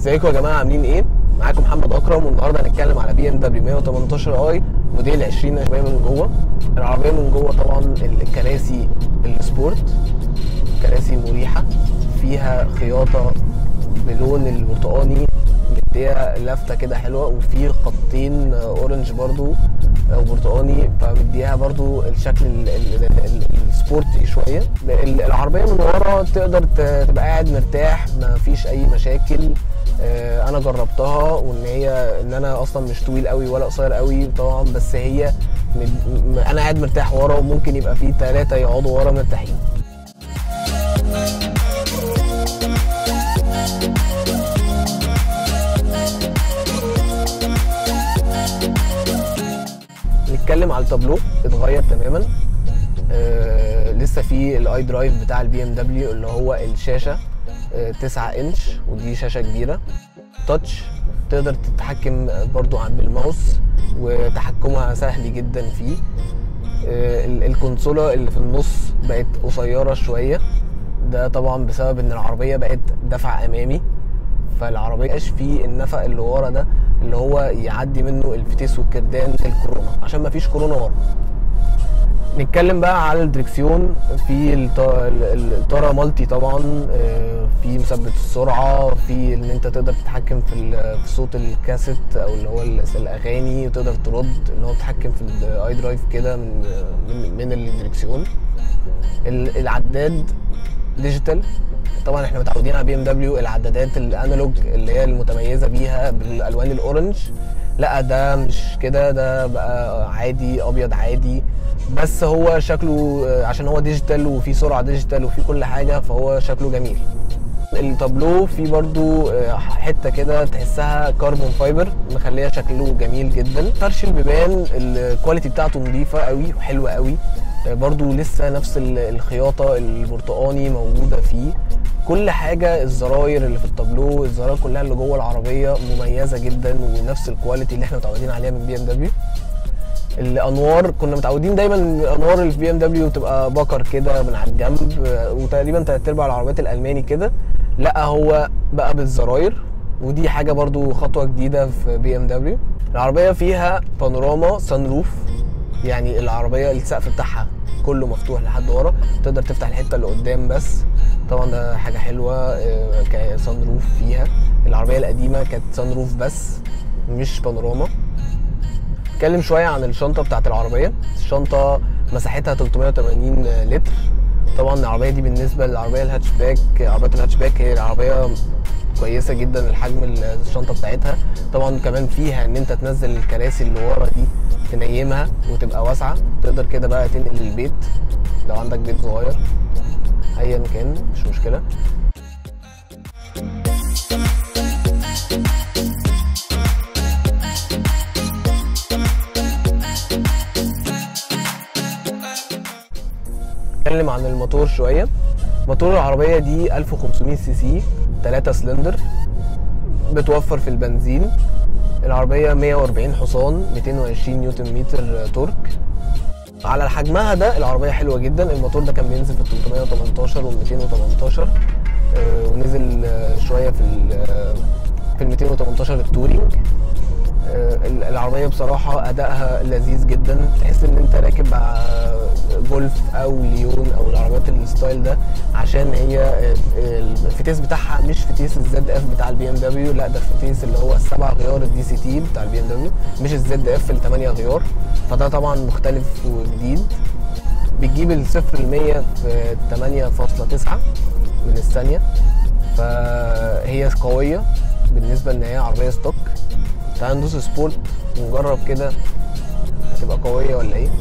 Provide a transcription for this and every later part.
ازيكم يا جماعه عاملين ايه معاكم محمد اكرم والنهارده هنتكلم على بي ام دبليو 118 اي موديل 20 من جوه العربيه من جوه طبعا الكراسي السبورت كراسي مريحه فيها خياطه بلون البرتقاني مديها لفته كده حلوه وفي خطين اورنج برضو او برتقاني فمديها برضو الشكل ال- ال- ال- السبورتي شويه ال- العربيه من ورا تقدر ت- تبقى قاعد مرتاح ما فيش اي مشاكل آه، انا جربتها وان هي ان انا اصلا مش طويل قوي ولا قصير قوي طبعا بس هي م- م- انا قاعد مرتاح ورا وممكن يبقى في ثلاثه يقعدوا ورا مرتاحين نتكلم على التابلو اتغير تماما آه لسه في الاي درايف بتاع البي ام دبليو اللي هو الشاشه آه 9 انش ودي شاشه كبيره تاتش تقدر تتحكم برضو عن بالماوس وتحكمها سهل جدا فيه آه ال- الكونسوله اللي في النص بقت قصيره شويه ده طبعا بسبب ان العربيه بقت دفع امامي فالعربيه مبقاش فيه النفق اللي ورا ده اللي هو يعدي منه الفتيس والكردان الكورونا عشان ما فيش كورونا ورا نتكلم بقى على الدركسيون في الط- ال- ال- الطاره مالتي طبعا آه، في مثبت السرعه في ان انت تقدر تتحكم في ال- في صوت الكاسيت او اللي هو ال- الاغاني وتقدر ترد ان هو تتحكم في الاي درايف كده من من, من الدركسيون ال- العداد ديجيتال طبعا احنا متعودين على بي ام دبليو العدادات الانالوج اللي هي المتميزه بيها بالالوان الاورنج لا ده مش كده ده بقى عادي ابيض عادي بس هو شكله آه، عشان هو ديجيتال وفي سرعه ديجيتال وفي كل حاجه فهو شكله جميل التابلو فيه برضو آه، حته كده تحسها كاربون فايبر مخليه شكله جميل جدا فرش البيبان الكواليتي بتاعته نظيفه قوي وحلوه قوي آه، برضو لسه نفس ال- الخياطه البرتقاني موجوده فيه كل حاجه الزراير اللي في التابلو الزراير كلها اللي جوه العربيه مميزه جدا ونفس الكواليتي اللي احنا متعودين عليها من بي ام دبليو الانوار كنا متعودين دايما إن انوار البي ام دبليو تبقى بكر كده من على الجنب آه، وتقريبا تلات ارباع العربيات الالماني كده لا هو بقى بالزراير ودي حاجه برضو خطوه جديده في بي ام دبليو العربيه فيها بانوراما سان روف يعني العربيه السقف بتاعها كله مفتوح لحد ورا تقدر تفتح الحته اللي قدام بس طبعا ده حاجه حلوه آه، كسان روف فيها العربيه القديمه كانت سان روف بس مش بانوراما نتكلم شويه عن الشنطه بتاعت العربيه الشنطه مساحتها 380 لتر طبعا العربيه دي بالنسبه للعربيه الهاتشباك عربيات الهاتشباك هي العربيه كويسه جدا الحجم الشنطه بتاعتها طبعا كمان فيها ان انت تنزل الكراسي اللي ورا دي تنيمها وتبقى واسعه تقدر كده بقى تنقل البيت لو عندك بيت صغير ايا كان مش مشكله نتكلم عن الموتور شويه موتور العربيه دي 1500 سي سي 3 سلندر بتوفر في البنزين العربيه 140 حصان 220 نيوتن متر تورك على حجمها ده العربيه حلوه جدا الموتور ده كان بينزل في 318 وال 218 آه، ونزل آه، شويه في ال آه، في ال 218 التورينج آه، العربيه بصراحه ادائها لذيذ جدا تحس ان انت راكب ع- جولف او ليون او العربيات الستايل ده عشان هي آه، الفتيس بتاعها مش فتيس الزد اف بتاع البي ام دبليو لا ده الفتيس اللي هو السبع غيار الدي سي تي بتاع البي ام دبليو مش الزد اف الثمانيه غيار فده طبعا مختلف وجديد بتجيب الصفر ل 100 في 8.9 من الثانيه فهي قويه بالنسبه ان هي عربيه ستوك تعال ندوس سبورت ونجرب كده هتبقى قويه ولا ايه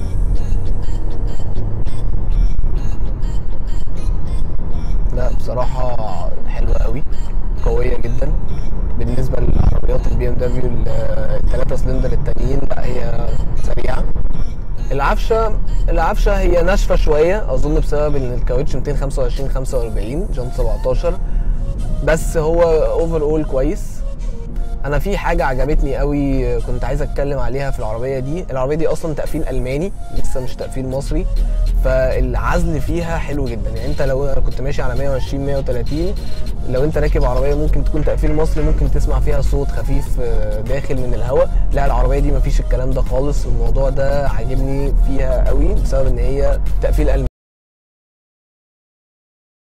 لا بصراحه حلوه قوي قويه جدا بالنسبه للعربيات البي ام دبليو الثلاثه سلندر التانيين لا هي سريعه العفشه العفشه هي ناشفه شويه اظن بسبب ان الكاوتش 225 45 جنط 17 بس هو اوفر اول كويس انا في حاجه عجبتني قوي كنت عايز اتكلم عليها في العربيه دي العربيه دي اصلا تقفيل الماني لسه مش تقفيل مصري فالعزل فيها حلو جدا يعني انت لو انا كنت ماشي على 120 130 لو انت راكب عربيه ممكن تكون تقفيل مصري ممكن تسمع فيها صوت خفيف آه، داخل من الهواء لا العربيه دي مفيش الكلام ده خالص الموضوع ده عاجبني فيها قوي بسبب ان هي تقفيل الماني